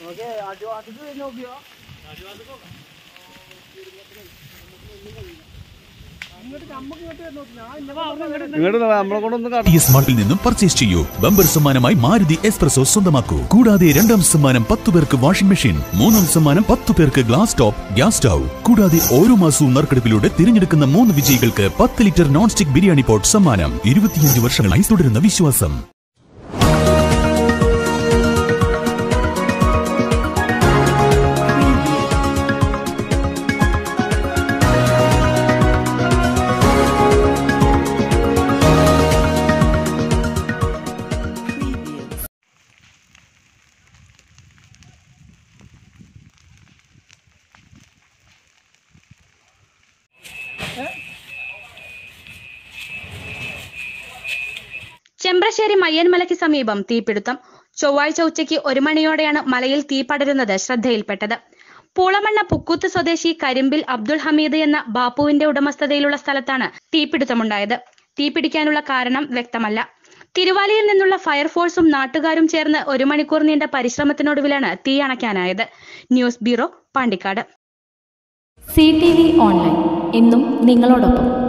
ഇങ്ങോട്ട് നമ്മളെ കൊണ്ടൊന്നും ഈ സ്മാർട്ടിൽ നിന്നും പർച്ചേസ് ചെയ്യൂ ബമ്പർ സമ്മാനമായി മാരുതി എക്സ്പ്രസോ സ്വന്തമാക്കൂ കൂടാതെ രണ്ടാം സമ്മാനം പത്ത് പേർക്ക് വാഷിംഗ് മെഷീൻ മൂന്നാം സമ്മാനം പത്ത് പേർക്ക് ഗ്ലാസ് ടോപ്പ് ഗ്യാസ് സ്റ്റൗ കൂടാതെ ഓരോ മാസവും നറുക്കെടുപ്പിലൂടെ തിരഞ്ഞെടുക്കുന്ന മൂന്ന് വിജയികൾക്ക് പത്ത് litre non stick biryani pot സമ്മാനം ഇരുപത്തിയഞ്ച് വർഷങ്ങളായി തുടരുന്ന വിശ്വാസം ചെമ്പ്രശ്ശേരി മയ്യൻമലയ്ക്ക് സമീപം തീപിടുത്തം ചൊവ്വാഴ്ച ഉച്ചയ്ക്ക് ഒരു മണിയോടെയാണ് മലയിൽ തീ പടരുന്നത് ശ്രദ്ധയിൽപ്പെട്ടത് പൂളമണ്ണ പുക്കൂത്ത് സ്വദേശി കരിമ്പിൽ അബ്ദുൾ ഹമീദ് എന്ന ബാപ്പുവിന്റെ ഉടമസ്ഥതയിലുള്ള സ്ഥലത്താണ് തീപിടുത്തമുണ്ടായത് തീപിടിക്കാനുള്ള കാരണം വ്യക്തമല്ല തിരുവാലിയിൽ നിന്നുള്ള ഫയർഫോഴ്സും നാട്ടുകാരും ചേർന്ന് ഒരു മണിക്കൂർ നീണ്ട പരിശ്രമത്തിനൊടുവിലാണ് തീ അണയ്ക്കാനായത് news bureau Pandikkad C T V online എന്നും നിങ്ങളോടൊപ്പം